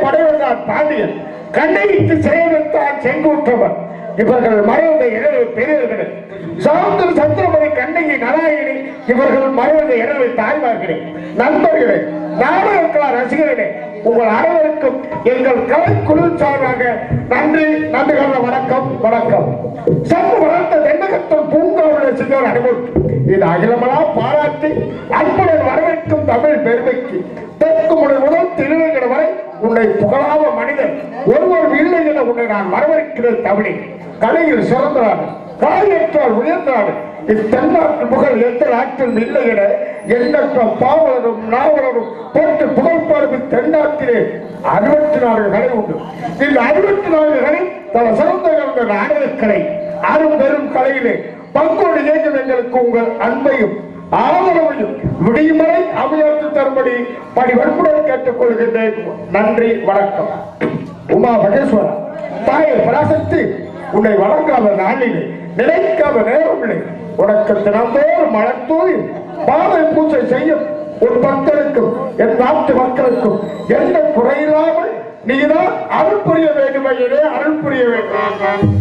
படைவந்தான் பாண்டியன் கண்ணகிக்கு சிறைவைத்தான் செங்குற்றவன் இவர்கள் மறைந்த இரவு பெரியவர்களே சமுத்திர சந்திரமணி கண்ணகி நாராயணி இவர்கள் மறைந்த இரவு தாய்மார்களே நண்பர்களே நாடகக்கலா ரசிகர்களே உங்கள் அனைவருக்கும் எங்கள் கலைக்குழு சார்பாக நன்றி நன்றி கலந்த வணக்கம் வணக்கம் சற்று வளர்ந்த தென்னகத்தம் பூங்காவில் சென்றவர் அனுபவம் இது அகிலமெல்லாம் பாராட்டி அன்புடன் வரவேற்கும் தமிழ் பெருமைக்கு தெற்கு முனை முதல் திருநங்கட வரை உன்னை புகழாத மனிதன் ஒருவர் இல்லை என உன்னை நான் வரவேற்கிறேன் தமிழே கலையில் சிறந்தாடு காரியற்றால் உயர்ந்தாடு இத்தன்னாட்டு புகழ் எந்த நாட்டிலும் இல்லை என எண்ணற்ற பாவலரும் நாவலரும் போட்டு புகழ் பார்க்கும் தென்னாட்டிலே அறுபத்தி நான்கு கலை உண்டு இந்த அறுபத்தி நான்கு கலை பல சிறந்த கலந்த நாடகக்கலை அரும் பெரும் கலையிலே பங்கோடு இயங்கும் எங்களுக்கு உங்கள் அன்பையும் ஆதரவையும் விடியுமறை அமையாத்து தரும்படி படி வன்புடன் கேட்டுக்கொள்கின்றேன் நன்றி வணக்கம் உமா மகேஸ்வரா தாயை பராசக்தி உன்னை வணங்காத நாளிலே நினைக்காத நேரமில்லை உனக்கு தினந்தோறும் மலர்த்தூவி பாதை பூஜை செய்யும் உன் பக்தருக்கும் என் நாட்டு மக்களுக்கும் எந்த குறையில்லாமல் நீதான் அருள் புரிய வேண்டும் ஐயனே அருள் புரிய வேண்டும்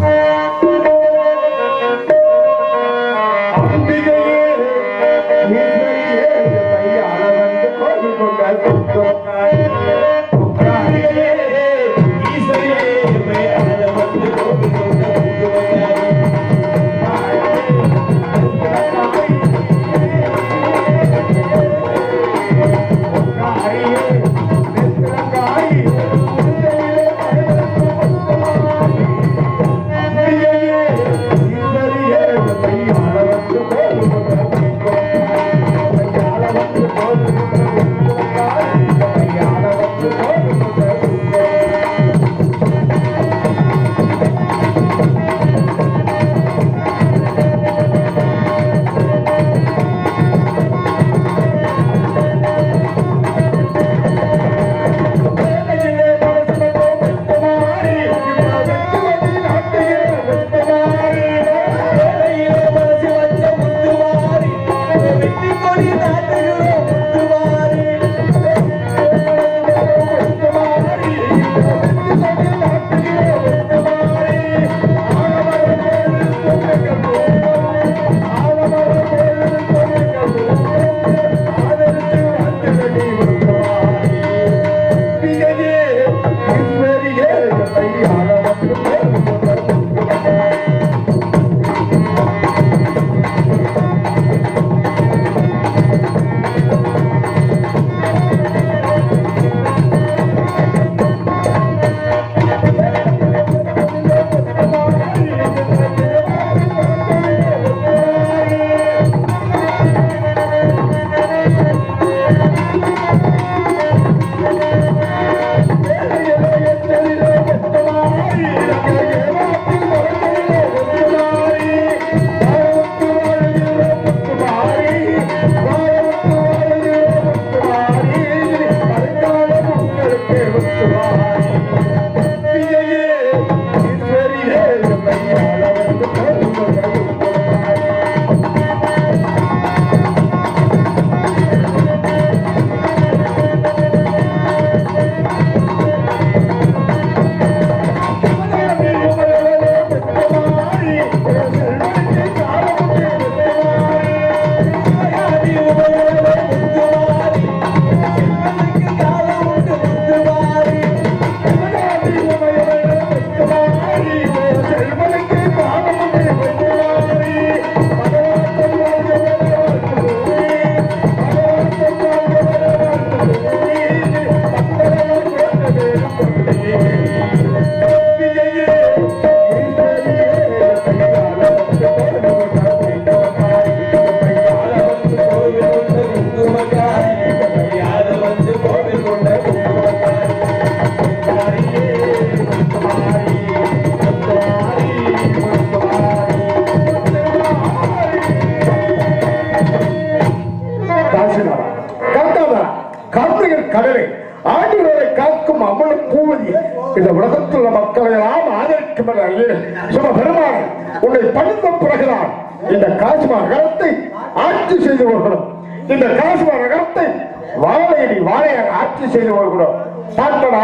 அம்பிகையே, ஈஸ்வரியே, கையாள வந்து கோவில் கொண்டாய் கொடுத்தோம். அம்பிகையே, ஈஸ்வரியே, கையாள வந்து கோவில் கொண்டாய் காசினாரா கர்த்தாவரா கருணைகள் கடலை ஆண்டுகளை காக்கும் அமலும் பூவதி இந்த உலகத்தில் உள்ள மக்களை எல்லாம் ஆதரிக்கும் என அறிய சும பெருமாள் உன்னை பணிந்த பிறகுதான் இந்த காசிமா நகரத்தை ஆட்சி செய்து வருகிறோம் இந்த காசிமா நகரத்தை வாழையடி வாழையாக ஆட்சி செய்து வருகிறோம் பார்த்தனா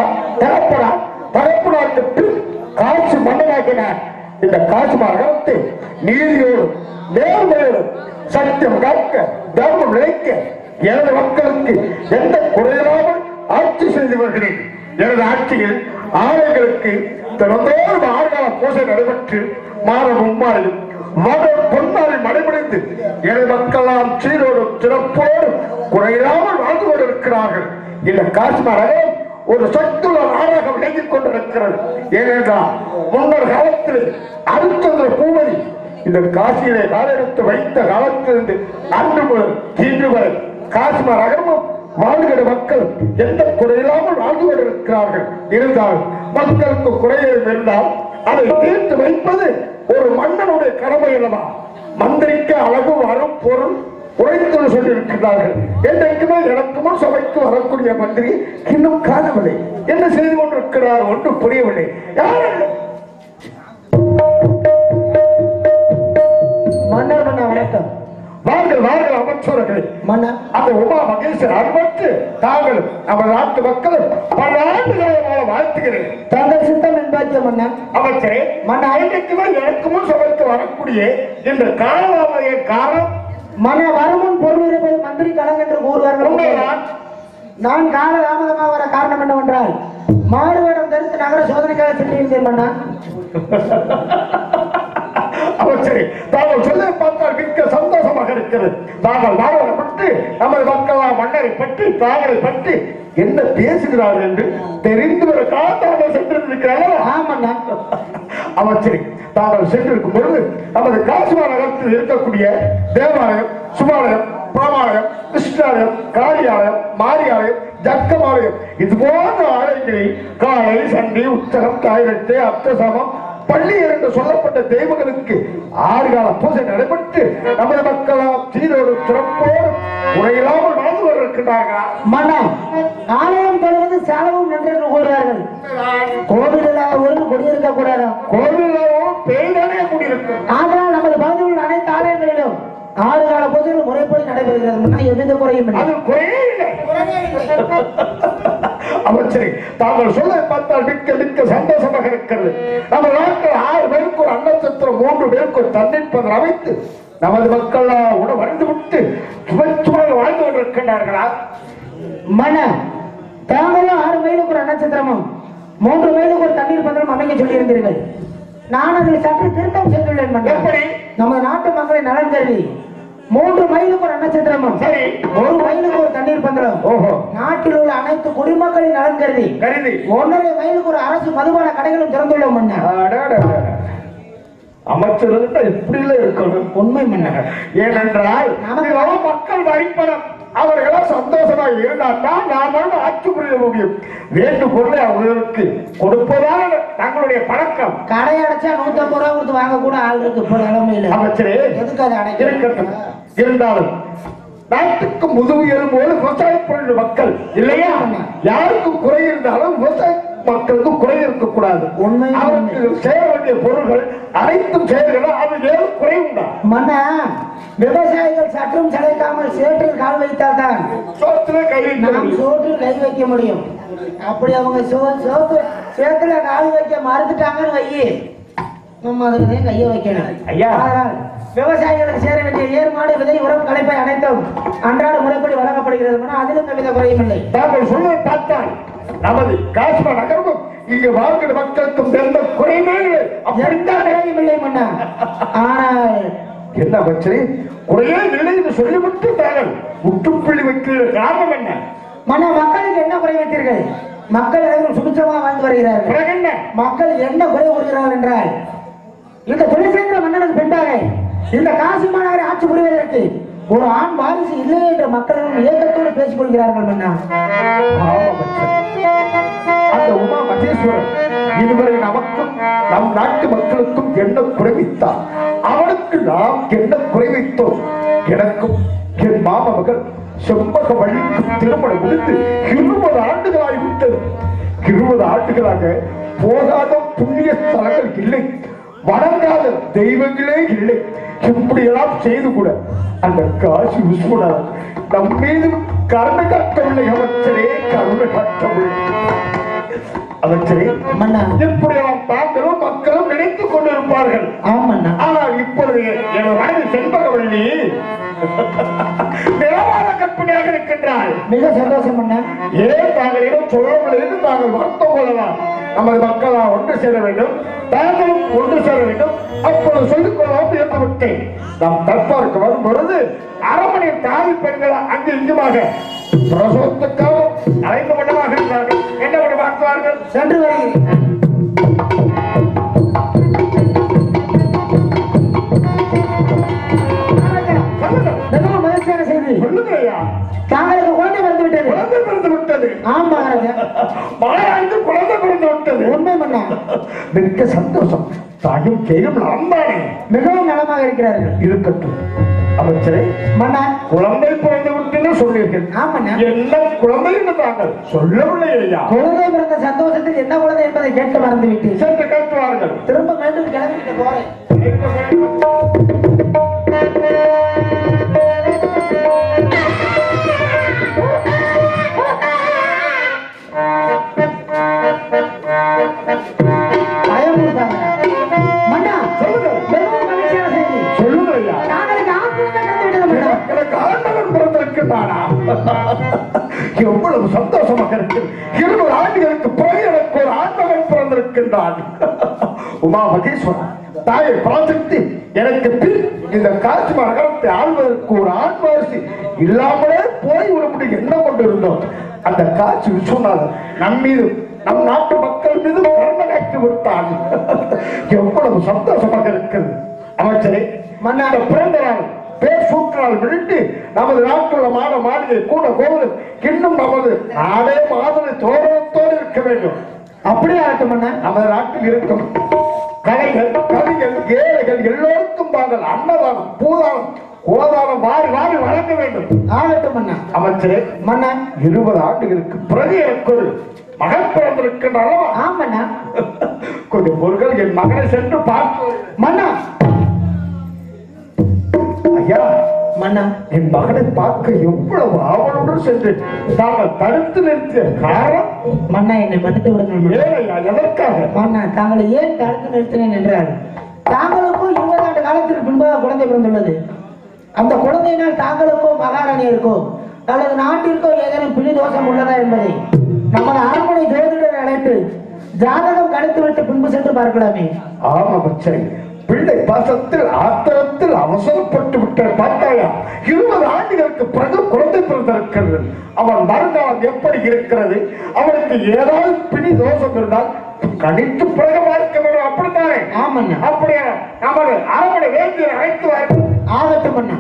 தகப்பனார் தகப்பனாருக்கு பின் காட்சி மன்னனாக்கினார் இந்த காட்சி மகத்தை நீதியோடு நேர்மையோடு சத்தியம் காக்க தர்மம் நிலைக்க எனது மக்களுக்கு எந்த குறையில்லாமல் ஆட்சி செய்து வருகிறேன் எனது ஆட்சியில் ஆலைகளுக்கு திறந்தோறும் ஆறுகால பூசை நடைபெற்று மாதமும் மாறியும் மத பொன்னாரி மடைபிடித்து எனது மக்களால் சீரோடும் சிறப்போடு குறையில்லாமல் வாழ்ந்து கொண்டிருக்கிறார்கள் இந்த காஷ்மீரம் ஒரு சொத்துள்ள நாடாக விளங்கிக் கொண்டிருக்கிறது ஏனென்றால் முன்னர் காலத்தில் அருச்சந்திர பூமதி இந்த காசியிலே காலெடுத்து வைத்த காலத்திலிருந்து அன்று முதல் இன்று வரை காஷ்மீர் அகமும் வாழ்கிற மக்கள் எந்த குறையில்லாமல் வாழ்ந்து கொண்டிருக்கிறார்கள் இருந்தாலும் மக்களுக்கு குறையும் இருந்தால் அதை தீர்த்து வைப்பது ஒரு மன்னனுடைய கடமை அல்லவா மந்திரிக்க அளவு வரும் பொருள் உழைத்து சொல்லியிருக்கிறார்கள் என்றைக்குமே எனக்குமோ சபைக்கு வரக்கூடிய மந்திரி இன்னும் காணவில்லை என்ன செய்து கொண்டிருக்கிறார் ஒன்று புரியவில்லை யார் மன்னர் மன்னா வணக்கம் வாங்கள் வாங்கள் அமைச்சர்கள் மன்னா அந்த உமா மகேஸ்வரர் அன்பட்டு தாங்களும் நம்ம நாட்டு மக்களும் பல ஆண்டுகளாக வாழ்த்துகிறேன் தங்கள் சித்தம் என்பாக்கிய மன்னா அமைச்சரே மன்னா என்றைக்குமே எனக்குமோ சபைக்கு வரக்கூடிய இந்த காலவாமைய காரணம் மன்னா வருமுன் பொருள் இருப்பது மந்திரி கலங்க என்று கூறுவார்கள் உண்மைதான் நான் கால தாமதமாக வர காரணம் என்னவென்றால் மாறுவேடம் தரித்து நகர சோதனைக்காக சென்றிருந்தேன் மன்னா அமைச்சரே தாங்கள் சொல்ல பார்த்தால் மிக்க சந்தோஷமாக இருக்கிறது தாங்கள் நாவலை பற்றி நமது மக்களா மன்னரை பற்றி தாங்களை பற்றி என்ன பேசுகிறார்கள் என்று தெரிந்து வர காத்தாமல் சென்றிருக்கிறார்கள் ஆமண்ணா அமைச்சரே தாங்கள் சென்றிருக்கும் பொழுது நமது காசிமா நகரத்தில் இருக்கக்கூடிய தேவாலயம் சுபாலயம் பாமாலயம் கிருஷ்ணாலயம் காளியாலயம் மாரியாலயம் ஜக்கமாலயம் இது போன்ற ஆலயங்களில் காலை சண்டை உத்தரம் காய்கட்டை அர்த்தசமம் பள்ளி என்று சொல்லப்பட்ட தெய்வங்களுக்கு ஆறு கால பூஜை நடைபெற்று நமது மக்களால் சீரோடு சிறப்போடு குறையில்லாமல் வாழ்ந்து வருகின்றார்களா மன்னா ஆலயம் தொழுவது செலவும் நன்று என்று கூறுவார்கள் கோவிலில் ஒரு குடியிருக்க கூடாது கோவிலும் பேய்தானே கூடியிருக்கும் ஆனால் நமது பகுதியில் உள்ள அனைத்து ஆலயங்களிலும் ஆறு கால பூஜைகள் முறைப்படி நடைபெறுகிறது மன்னா எவ்வித குறையும் இல்லை அது குறையே இல்லை அமைச்சரே தாங்கள் சொல்ல பார்த்தால் மிக்க மிக்க சந்தோஷமாக இருக்கிறது நம்ம நாட்டில் ஆறு பேருக்கு ஒரு அன்னச்சத்திரம் மூன்று பேருக்கு ஒரு தன்னிற்பதன் அமைத்து நமது மக்கள் உணவறிந்து விட்டு சுமச்சுமாக வாழ்ந்து கொண்டிருக்கின்றார்களா மன தாங்களும் ஆறு மைலுக்கு ஒரு நட்சத்திரமும் மூன்று மைலுக்கு ஒரு தண்ணீர் பந்தலும் அமைக்க சொல்லியிருந்தீர்கள் நான் அதில் சற்று திருத்தம் செய்துள்ளேன் மன்னா. எப்படி? நமது நாட்டு மக்களின் நலன் கருதி மூன்று மைலுக்கு ஒரு நட்சத்திரமும் சரி ஒரு மைலுக்கு ஒரு தண்ணீர் பந்தலும் ஓஹோ நாட்டில் உள்ள அனைத்து குடிமக்களின் நலன் கருதி கருதி ஒன்றரை மைலுக்கு ஒரு அரசு மதுபான கடைகளும் திறந்துள்ளோம் மன்னா அடடடட. அமைச்சர்கள் இப்படி இருக்கணும் உண்மை மன்னா ஏனென்றால் நமக்கு இதெல்லாம் மக்கள் வரிப்பணம் அவர்களாம் சந்தோஷமாக இருந்தால் தான் நாமளும் ஆட்சி புரிய முடியும் வேண்டும் பொருளை அவர்களுக்கு கொடுப்பதால் தங்களுடைய பழக்கம் கடை அடைச்சா நூத்தி ஐம்பது ரூபா கொடுத்து வாங்க கூட ஆள் இருக்கு இப்போ நிலைமையில அமைச்சரே எதுக்கு அதை இருக்கட்டும் அடைக்கணும் இருந்தாலும் நாட்டுக்கு முதுகு எலும்போது விவசாய பொருள் மக்கள் இல்லையா யாருக்கும் குறை இருந்தாலும் விவசாய மக்களுக்கு குறை இருக்கக்கூடாது உண்மை, அவருக்கு செய்ய வேண்டிய பொருள்கள் அனைத்தும் செய்யணும் அது ஏதோ குறை உண்டா மன்னா விவசாயிகள் சற்றும் சளைக்காமல் சேற்றில் கால் வைத்தால்தான் சோத்துல கை வைக்க நாம் முடியும். சோற்றில் கை வைக்க முடியும் அப்படி அவங்க சோ- சோத்து சேத்துல கால் வைக்க மறுத்துட்டாங்கன்னு வையி நம்ம அதுக்கு தான் கையை வைக்கணும் ஐயா. ஆனால் விவசாயிகளுக்கு சேர வேண்டிய ஏற்பாடு விதை உரம் கலைப்பை அனைத்தும் அன்றாட முறைப்படி வழங்கப்படுகிறது மன்னா அதிலும் எவ்வித குறையும் இல்லை நாங்கள் சொல்வதை பார்த்தால் நமது காஷ்மீர் நகரமும் இங்கு வாழ்கிற மக்களுக்கும் எந்த குறையுமே இல்லை எந்த அப்படித்தான் குறையும் இல்லை மன்னா ஆனால் என்ன பச்சை குறையே இல்லை என்று சொல்லிவிட்டு தாங்கள் முற்றுப்புள்ளி வைக்கிற காரணம் என்ன மன்னா மக்களுக்கு என்ன குறை வைத்தீர்கள் மக்கள் அனைவரும் சுபிச்சமாக வாழ்ந்து வருகிறார்கள் பிறகு என்ன மக்கள் என்ன குறை கூறுகிறார்கள் என்றால் இந்த துணிசேகர மன்னனுக்கு பெண்டாக இந்த காசி மாநகரை ஆட்சி புரிவதற்கு ஒரு ஆண் வாரிசு இல்லை என்ற மக்களும் ஏக்கத்தோடு பேசிக் கொள்கிறார்கள் மன்னா ஆமா பச்சை. அந்த உமா மகேஸ்வரன் இதுவரை நமக்கும் நம் நாட்டு மக்களுக்கும் என்ன குறைவித்தார் அவனுக்கு நாம் என்ன குறைவித்தோம் எனக்கும் என் மாமகள் செம்பக வழிக்கும் திருமணம் முடிந்து இருபது ஆண்டுகளாகி விட்டது இருபது ஆண்டுகளாக போகாத புண்ணிய ஸ்தலங்கள் இல்லை வணங்காத தெய்வங்களே இல்லை இப்படியெல்லாம் செய்து கூட அந்த காசி விஸ்வநாதன் நம் மீது கருணை காட்டவில்லை அமைச்சரே கருணை காட்டவில்லை அமைச்சரே மன்னா இப்படியெல்லாம் தாங்களும் மக்களும் நினைத்துக் கொண்டிருப்பார்கள் ஆமண்ணா ஆனால் இப்பொழுது என் மனைவி செண்பகவள்ளி நிலவாத கற்பனையாக இருக்கின்றாள் மிக சந்தோஷம் அண்ணா ஏன் தாங்கள் ஏதோ சொல்லாமல் இருந்து தாங்கள் வருத்தம் கொள்ளலாம் நமது மக்களா ஒன்று சேர வேண்டும் தாங்களும் ஒன்று சேர வேண்டும் அப்பொழுது சொல்லிக் கொள்ளலாம் என்று விட்டேன் நாம் தற்பார்க்க வரும் பொழுது அரமனையின் தாய் பெண்கள் அங்கு இங்குமாக பிரசவத்துக்காக அழைந்த மண்டமாக இருக்கிறார்கள் என்ன பண்ணி பார்க்கிறார்கள் சென்று வருகிறேன் சொல்லுங்க மிகவும் மகிழ்ச்சியான செய்தி சொல்லுங்க ஐயா தாங்களுக்கு குழந்தை வந்து விட்டது குழந்தை பிறந்து விட்டது ஆம் மகாராஜா மகாராஜு குழந்தை பிறந்து விட்டது உண்மை மன்னா மிக்க சந்தோஷம் தாயும் கேயும் நம்பானே மிகவும் நலமாக இருக்கிறார்கள் இருக்கட்டும் அமைச்சரே மன்னா குழந்தை பிறந்து விட்டுன்னு சொன்னீர்கள் ஆமண்ணா என்ன குழந்தை என்று தாங்கள் சொல்லவில்லை ஐயா குழந்தை பிறந்த சந்தோஷத்தில் என்ன குழந்தை என்பதை கேட்க மறந்து விட்டேன் சென்று கேட்டுவார்கள் திரும்ப மீண்டும் கிளம்பிட்டு போறேன் பயமுறுத்தாங்க மன்னா சொல்லுங்க மிகவும் மகிழ்ச்சியான செய்தி சொல்லுங்க ஐயா தாங்களுக்கு ஆண் குழந்தை பிறந்து விட்டது மன்னா எனக்கு ஆண்டவன் பிறந்திருக்கிறானா எவ்வளவு சந்தோஷமாக இருக்கு இருபது ஆண்டுகளுக்கு பிறகு எனக்கு ஒரு ஆண்டவன் பிறந்திருக்கின்றான் உமா மகேஸ்வரன் தாயை பிரார்த்தித்து எனக்கு பின் இந்த காட்சி நகரத்தை ஆள்வதற்கு ஒரு ஆண் வாரிசு இல்லாமலே போய் விட என்ன கொண்டிருந்தோம் அந்த காட்சி விஸ்வநாதன் நம் மீது நம் நாட்டு மக்கள் மீது கருணை காட்டி விட்டான் எவ்வளவு சந்தோஷமாக இருக்கிறது அமைச்சரே மன்னா. இந்த பிறந்த நாள் பேர் சூற்றால் விழுந்து நமது நாட்டுள்ள மாட மாளிகை கூட கோவில் இன்னும் நமது நாடே மாதிரி தோரணத்தோடு இருக்க வேண்டும் அப்படியே ஆகட்டும் மன்னா நமது நாட்டில் இருக்கும் கலைகள் கவிகள் ஏழைகள் எல்லோருக்கும் தாங்கள் அன்னதானம் பூதானம் கோதானம் வாரி வாரி வழங்க வேண்டும் ஆகட்டும் மன்னா அமைச்சரே மன்னா இருபது ஆண்டுகளுக்கு பிறகு எனக்கு ஒரு மகன் பிறந்திருக்கின்றனோ ஆமண்ணா கொஞ்சம் பொருட்கள் என் மகனை சென்று பார்த்து மன்னா ஐயா மன்னா என் மகனை பார்க்க எவ்வளவு ஆவலுடன் சென்று தாங்கள் தடுத்து நிறுத்திய காரணம் மன்னா என்னை மன்னித்து விடுங்கள் மன்னா. ஏழையா எதற்காக மன்னா தாங்களை ஏன் தடுத்து நிறுத்தினேன் என்றால் தாங்களுக்கும் இருபது ஆண்டு காலத்திற்கு முன்பாக குழந்தை பிறந்துள்ளது அந்த குழந்தையினால் தாங்களுக்கோ மகாராணியருக்கோ அல்லது நாட்டிற்கோ ஏதேனும் பிழி தோஷம் உள்ளதா என்பதை நமது அரண்மனை ஜோதிடரை அழைத்து ஜாதகம் கணித்து விட்டு பின்பு சென்று பார்க்கலாமே ஆமா பச்சை பிள்ளை பாசத்தில் ஆத்திரத்தில் அவசரப்பட்டு விட்ட பார்த்தாயா இருபது ஆண்டுகளுக்கு பிறகு குழந்தை பிறந்திருக்கிறது அவன் மறுநாள் எப்படி இருக்கிறது அவனுக்கு ஏதாவது பிணி தோஷம் இருந்தால் கணித்து பிறகு பார்க்க வேண்டும் அப்படித்தானே ஆமண்ணா அப்படியே நமது அரவணை வேண்டிய அழைத்து வாருங்கள் ஆகட்டும் அண்ணா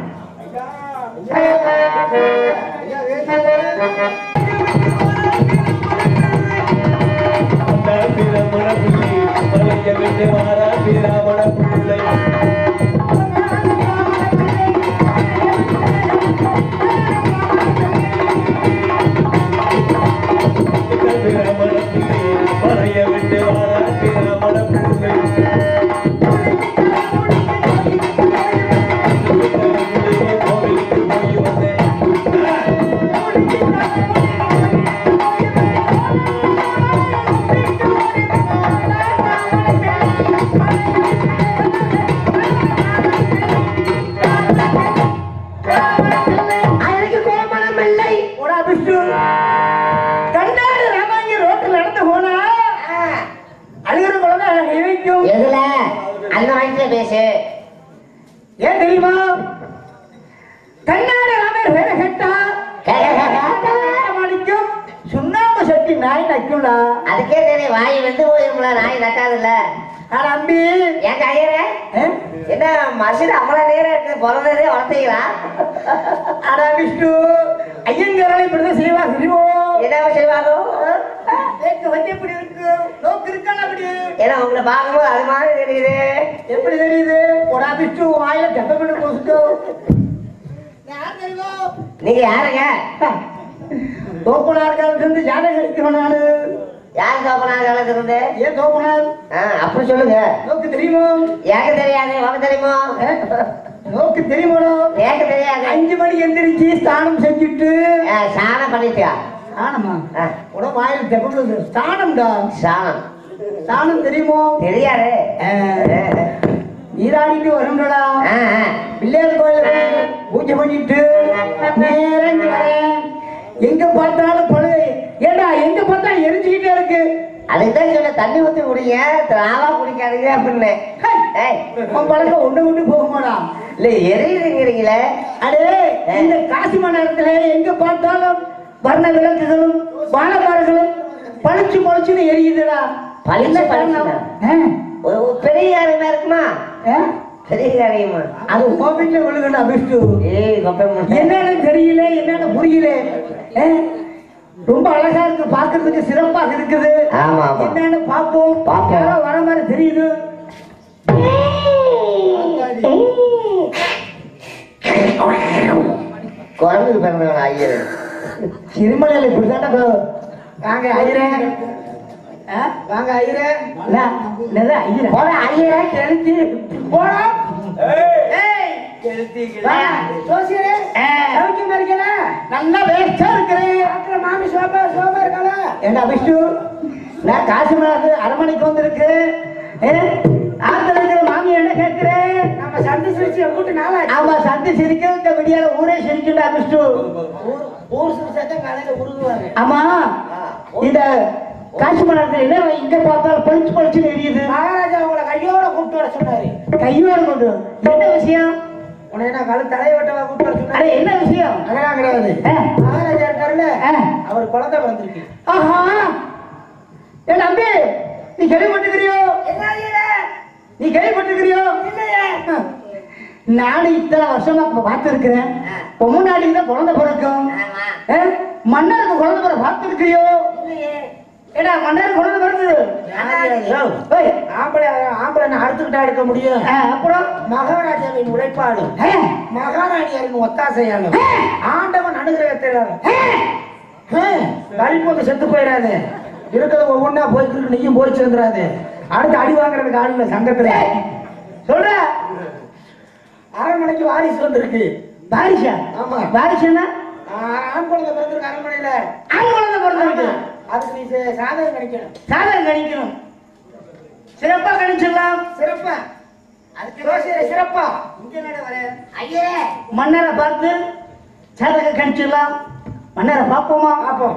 எனக்கு கோமணம் இல்லை போடா விஷ்ணு கண்டாரு ராமாங்க ரோட்டில் நடந்து போனா அழுகிற குழந்தை கை வைக்கும் எதுல அந்த வயசுல பேசு ஏன் தெரியுமா கண்ணாடி ராமர் வேற கேட்டா மாணிக்கும் சுண்ணாம்பு சட்டி நாய் நக்கும்டா அதுக்கே தெரியும் வாய் வந்து போயிரும்ல நாய் நட்டாதுல்ல ஆனா அம்பி ஏன் கையற என்ன மசித அவ்வளவு நேரம் இருக்கு பிறந்ததே வளர்த்தீங்களா ஆனா விஷ்ணு ஐயங்காரனை இப்படிதான் செய்வா தெரியுமோ என்ன செய்வாங்க எனக்கு வந்து எப்படி இருக்கு நோக்கு இருக்கா அப்படி ஏன்னா உங்களை பார்க்கும்போது அது மாதிரி தெரியுது எப்படி தெரியுது போடா விஷ்ணு வாயில கெட்ட பண்ணி போசுட்டு யார் தெரியுமோ நீங்க யாருங்க தோப்பனார் காலத்துல இருந்து ஜாதகம் அடிக்கிறோம் நானு யார் சோப்பனா காலத்துல இருந்து ஏன் தோப்பனார் ஆ, அப்படி சொல்லுங்க நோக்கு தெரியுமோ எனக்கு தெரியாது உனக்கு தெரியுமோ நோக்கு தெரியுமோ எனக்கு தெரியாது அஞ்சு மணி எந்திரிச்சு ஸ்நானம் செஞ்சுட்டு ஆ, சாணம் பண்ணிட்டியா ஆனமா ஆ. உட வாயில் தெப்பது சாணம்டா சாணம் சாணம் தெரியுமோ தெரியாதே ஆ. நீராடிட்டு வரும்டா ஆ, ஆ. பிள்ளையார் கோயில் பூஜை பண்ணிட்டு நேரா இங்க வரேன் எங்க பார்த்தாலும் பழு ஏடா எங்க பார்த்தாலும் எரிஞ்சுக்கிட்டே இருக்கு அதுக்குதான் சொன்ன தண்ணி ஊத்தி குடிங்க திராவா குடிக்காதீங்க அப்படின்னு ஏய், உன் பழக்கம் ஒண்ணு விட்டு போகுமாடா இல்ல எரியுதுங்கிறீங்களே அடே இந்த காசி நேரத்துல எங்க பார்த்தாலும் வர்ண விளக்குகளும் வானமரங்களும் பளிச்சு பளிச்சுன்னு எரியுதுடா பளிச்சு என்ன காரணம்? பளிச்சுனா? ஆ, ஒரு ஒரு பெரிய காரியமா இருக்குமா ஆ? பெரிய காரியமா அது கோபிட்ல விழுகுடா விஷ்ணு ஏய் கொப்பை முட்டை. என்னன்னு தெரியல என்னன்னு புரியல ஆ? ரொம்ப அழகா இருக்கு பாக்குறதுக்கு சிறப்பாக இருக்குது ஆமா, ஆமா. என்னன்னு பாப்போம் பாப்போம். யாரோ வர மாதிரி தெரியுது குரங்கு பிறந்தவன் ஐயர் சிறுமலையில இப்படிதான் வாங்க ஐயரே ஆ? வாங்க ஐயரே இல்ல, இல்ல, ஐயரே போட ஐயரே கெளுத்தி போடா வா, ஜோசியரே, சௌக்கியமா இருக்கீங்களா? நல்லா வேஸ்டா இருக்கிறேன் மாமி சோபா சோபா இருக்காளா ஏண்டா விஷ்ணு நான் காசு மேலாது அரமனைக்கு வந்திருக்கு ஆத்துல இருக்கிற மாமி என்ன கேட்கிறேன் நம்ம சந்தி சிரிச்சு கூட்டு நாளா ஆமா சந்தி சிரிக்க இந்த விடியால ஊரே சிரிக்குண்டா விஷ்ணு ஊர் சிரிச்சாதான் காலையில உருகுவாங்க ஆமா இந்த காசு மலர்ந்த என்ன இங்க பார்த்தாலும் பளிச்சு பளிச்சுன்னு எரியுது மகாராஜா உங்களை கையோட கூப்பிட்டு வர சொன்னாரு கையோட கொண்டு என்ன விஷயம் உன்னை என்ன கழு தலைவட்டவா கூப்பிட்டு வர சொன்னாரு என்ன விஷயம் அதெல்லாம் கிடையாது மகாராஜா இருக்காருல்ல அவர் குழந்தை பிறந்திருக்கு ஆஹா ஏ நம்பி நீ கேள்விப்பட்டுக்கிறியோ நீ கேள்விப்பட்டிருக்கிறியோ நானும் இத்தனை வருஷமா பார்த்துருக்கிறேன் இப்போ முன்னாடி தான் குழந்தை பிறக்கும் ஆமா. ஆ? மன்னருக்கு குழந்தை பிற பார்த்துருக்கிறியோ ஏடா மன்னர் குழந்தை பிறந்தது ஏய், ஆம்பளை ஆம்பளை அறுத்துக்கிட்டா எடுக்க முடியும் ஆ, அப்புறம் மகாராஜாவின் உழைப்பாடு ஆ, மகாராணியரின் ஒத்தாசையாலும் ஆ, ஆண்டவன் அனுகிரகத்தினாலும் ஆ, கழிப்பு வந்து செத்து போயிடாது இருக்கிறது ஒவ்வொன்றா போய்க்கிட்டு நீயும் போய் சேர்ந்துடாது அடுத்து அடி வாங்குறதுக்கு ஆள் இல்லை சங்கத்துல சொல்ற அரண்மனைக்கு வாரிசு வந்திருக்கு பாரிஷா ஆமா. பாரிஷனா ஆ, ஆண் குழந்தை பிறந்திருக்கு அரண்மனையில ஆண் குழந்தை பிறந்திருக்கு ஆமா. அதுக்கு நீ சே- சாதகம் கிடைக்கணும் சாதகம் கணிக்கணும் சிறப்பா கணிச்சிடலாம் சிறப்பா அதுக்கு யோசிக்கிற சிறப்பா இங்க என்னடா வர ஐயரே மன்னரை பார்த்து சாதகம் கணிச்சிடலாம் மன்னரை பார்ப்போமா பார்ப்போம்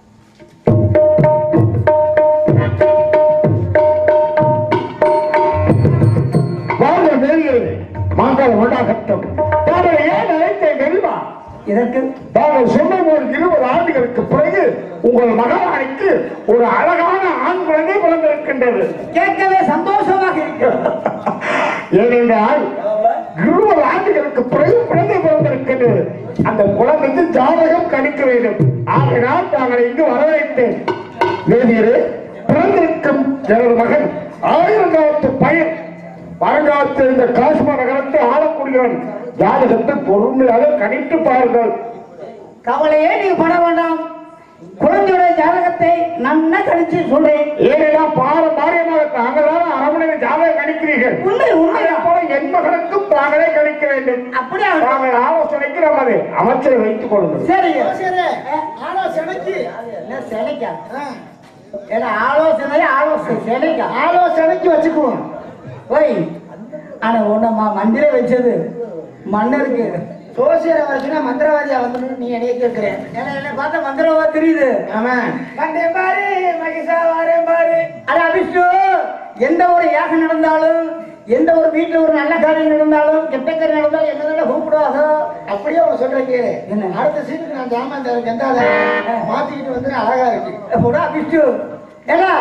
வாழ்ந்த தெரிகிறது மாங்கால் ஒன்றாகட்டும் தாங்கள் ஏன் அழைத்தேன் தெரியுமா இதற்கு தாங்கள் சொன்ன ஒரு இருபது ஆண்டுகளுக்கு பிறகு உங்கள் மகாராணிக்கு ஒரு அழகான ஆண் குழந்தை பிறந்திருக்கின்றது கேட்கவே சந்தோஷமாக இருக்கு ஏனென்றால் இருபது ஆண்டுகளுக்கு பிறகு குழந்தை பிறந்திருக்கின்றது அந்த குழந்தைக்கு ஜாதகம் கணிக்க வேண்டும் ஆகையால் தாங்கள் இங்கு வரவேற்றேன் வேதியரே பிறந்திருக்கும் எனது மகன் ஆயிரம் காலத்து பையன் வருங்காலத்தில் இந்த காஷ்மீர் நகரத்தை ஆளக்கூடியவன் ஜாதகத்தை பொறுமையாக கணித்து பாருங்கள் கவலையே நீ பட வேண்டாம் குழந்தையோட ஜாதகத்தை நன்னா கணிச்சு சொல்றேன் ஏனெனா பாரம்பரியமாக தாங்களான அரண்மனையில் ஜாதகம் கணிக்கிறீர்கள் உண்மை உண்மை அதே போல என் மகனுக்கும் தாங்களே கணிக்க வேண்டும் அப்படியே ஆகட்டும். தாங்கள் ஆலோசனைக்கு நமது அமைச்சரை வைத்துக் கொள்ளுங்கள் சரி ஆலோசனைக்கு என்ன சிலைக்கா ஏன்னா ஆலோசனை ஆலோசனை சிலைக்கா ஆலோசனைக்கு வச்சுக்குவோம் ஓய் ஆனா உன்னம்மா மந்திர வச்சது மன்னருக்கு சோசியரை வச்சுனா மந்திரவாதியா வந்து நீ என்னைய கேட்கிறேன் ஏன்னா என்ன பார்த்தா மந்திரவா தெரியுது ஆமா வந்தேன் பாரு மகிஷா வரேன் பாரு அட விஷ்ணு எந்த ஒரு யாகம் நடந்தாலும் எந்த ஒரு வீட்டுல ஒரு நல்ல காரியம் நடந்தாலும் கெட்ட காரியம் நடந்தாலும் என்ன கூப்பிடுவாங்க அப்படியே அவங்க சொல்றீங்க என்ன? அடுத்த சீனுக்கு நான் ஜாமான் தரேன் கெந்தால மாத்திக்கிட்டு வந்து அழகா இருக்கு போடா விஷ்ணு ஏடா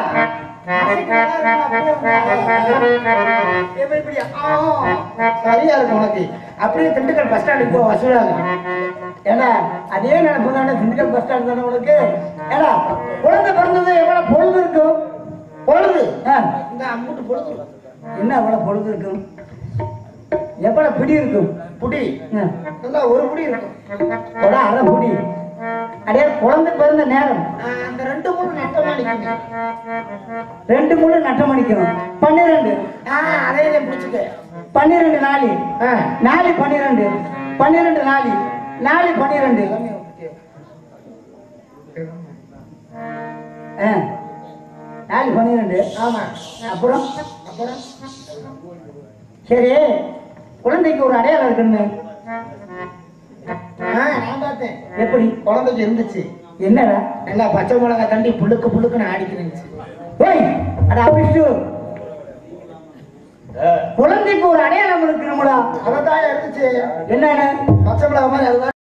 எப்படி இப்படி? ஆ, சரியா இருக்கு உனக்கு அப்படியே திண்டுக்கல் பஸ் ஸ்டாண்டுக்கு போ வசூலாகும் ஏடா அதே நினைப்பு தானே திண்டுக்கல் பஸ் ஸ்டாண்ட் தானே உனக்கு ஏடா குழந்தை பிறந்தது எவ்வளவு பொழுது இருக்கும் பொழுது ஆ, இந்த அம்புட்டு பொழுது என்ன எவ்வளவு பொழுது இருக்கும் எவ்வளவு பிடி இருக்கும் புடி ஆ, நல்லா ஒரு புடி இருக்கும் ஒரு அரை பிடி அடே குழந்தை பிறந்த நேரம் ஆ, அந்த ரெண்டு மூணு நட்டமா நிக்குது ரெண்டு மூணு நட்டம் அடிக்கணும் பன்னிரெண்டு ஆ அதையே பிடிச்சிக்க பன்னிரெண்டு நாலு ஆ. நாலு பன்னிரெண்டு பன்னிரெண்டு நாலு நாலு பன்னிரெண்டு ஆ. நாலு பன்னிரெண்டு ஆமா அப்புறம் சரி குழந்தைக்கு ஒரு அடையாளம் இருக்குன்னு ஆ, நான் பார்த்தேன் எப்படி குழந்தைக்கு இருந்துச்சு என்னடா நல்லா பச்சை மிளகா தண்டி புழுக்கு புழுக்குன்னு ஆடிக்கிருந்துச்சு ஓய் அட அபிஷு குழந்தைக்கு ஒரு அடையாளம் இருக்கணும்டா அதான் இருந்துச்சு என்னன்னு பச்சை மிளகா மாதிரி அதுதான்